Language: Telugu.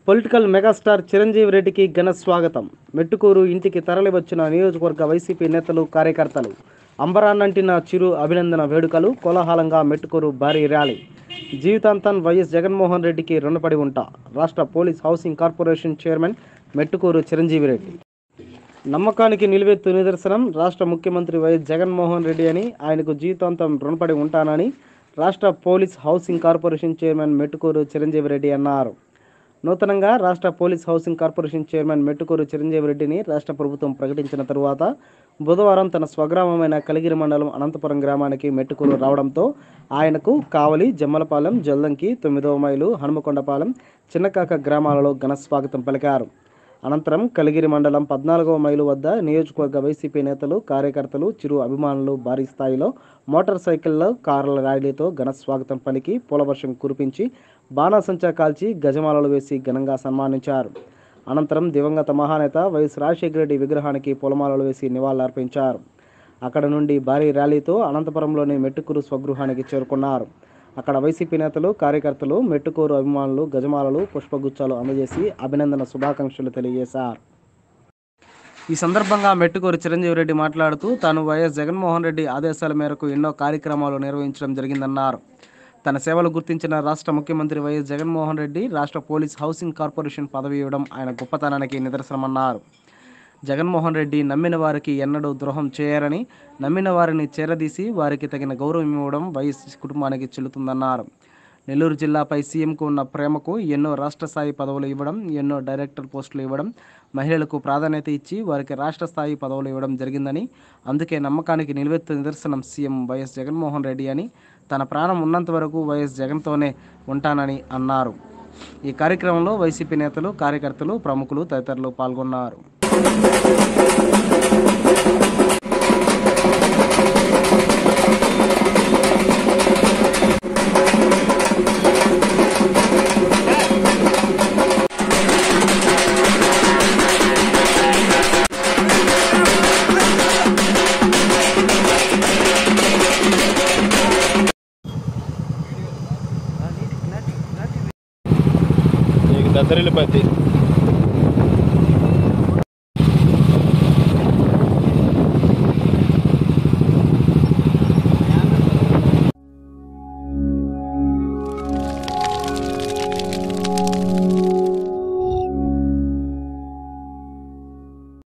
పొలిటికల్ మెగాస్టార్ చిరంజీవి రెడ్డికి ఘన స్వాగతం మెట్టుకూరు ఇంటికి తరలివచ్చిన నియోజకవర్గ వైసీపీ నేతలు కార్యకర్తలు అంబరాన్నంటిన చిరు అభినందన వేడుకలు కోలాహలంగా మెట్టుకూరు భారీ ర్యాలీ జీవితాంతం వైఎస్ జగన్మోహన్ రెడ్డికి రుణపడి ఉంటా రాష్ట్ర police housing corporation chairman Mettukuru Chiranjeevi Reddy నమ్మకానికి నిలువెత్తు నిదర్శనం రాష్ట్ర ముఖ్యమంత్రి వైఎస్ జగన్మోహన్ రెడ్డి అని ఆయనకు జీవితాంతం రుణపడి ఉంటానని రాష్ట్ర police housing corporation chairman Mettukuru Chiranjeevi Reddy అన్నారు నూతనంగా రాష్ట్ర police housing corporation chairman Mettukuru Chiranjeevi రెడ్డిని రాష్ట్ర ప్రభుత్వం ప్రకటించిన తరువాత బుధవారం తన స్వగ్రామమైన కలిగిరి మండలం అనంతపురం గ్రామానికి మెట్టుకూరు రావడంతో ఆయనకు కావలి జమ్మలపాలెం జల్దంకి తొమ్మిదవ మైలు హనుమకొండపాలెం చిన్నకాక గ్రామాలలో ఘన స్వాగతం పలికారు అనంతరం కలిగిరి మండలం పద్నాలుగవ మైలు వద్ద నియోజకవర్గ వైసీపీ నేతలు కార్యకర్తలు చిరు అభిమానులు భారీ స్థాయిలో మోటార్ సైకిళ్ల కార్ల ర్యాలీతో ఘన స్వాగతం పలికి పూలవర్షం కురిపించి బాణాసంచా కాల్చి గజమాలలు వేసి ఘనంగా సన్మానించారు అనంతరం దివంగత మహానేత వైఎస్ రాజశేఖర రెడ్డి విగ్రహానికి పూలమాలలు వేసి నివాళులర్పించారు అక్కడ నుండి భారీ ర్యాలీతో అనంతపురంలోని మెట్టుకూరు స్వగృహానికి చేరుకున్నారు అక్కడ వైసీపీ నేతలు కార్యకర్తలు మెట్టుకూరు అభిమానులు గజమాలలు పుష్పగుచ్చాలు అందజేసి అభినందన శుభాకాంక్షలు తెలియజేశారు ఈ సందర్భంగా మెట్టుకూరు చిరంజీవి రెడ్డి మాట్లాడుతూ తాను వైఎస్ జగన్మోహన్ రెడ్డి ఆదేశాల మేరకు ఎన్నో కార్యక్రమాలు నిర్వహించడం జరిగిందన్నారు తన సేవలు గుర్తించిన రాష్ట్ర ముఖ్యమంత్రి వైఎస్ జగన్మోహన్ రెడ్డి రాష్ట్ర పోలీస్ హౌసింగ్ కార్పొరేషన్ పదవి ఇవ్వడం ఆయన గొప్పతనానికి నిదర్శనమన్నారు జగన్మోహన్ రెడ్డి నమ్మిన వారికి ఎన్నడూ ద్రోహం చేయరని నమ్మిన వారిని చేరదీసి వారికి తగిన గౌరవం ఇవ్వడం వైఎస్ కుటుంబానికి చెల్లుతుందన్నారు నెల్లూరు జిల్లాపై సీఎంకు ఉన్న ప్రేమకు ఎన్నో రాష్ట్ర స్థాయి పదవులు ఇవ్వడం ఎన్నో డైరెక్టర్ పోస్టులు ఇవ్వడం మహిళలకు ప్రాధాన్యత ఇచ్చి వారికి రాష్ట్ర స్థాయి పదవులు ఇవ్వడం జరిగిందని అందుకే నమ్మకానికి నిలువెత్తు నిదర్శనం సీఎం వైఎస్ జగన్మోహన్ రెడ్డి అని తన ప్రాణం ఉన్నంత వరకు వైఎస్ జగన్తోనే ఉంటానని అన్నారు ఈ కార్యక్రమంలో వైసీపీ నేతలు కార్యకర్తలు ప్రముఖులు తదితరులు పాల్గొన్నారు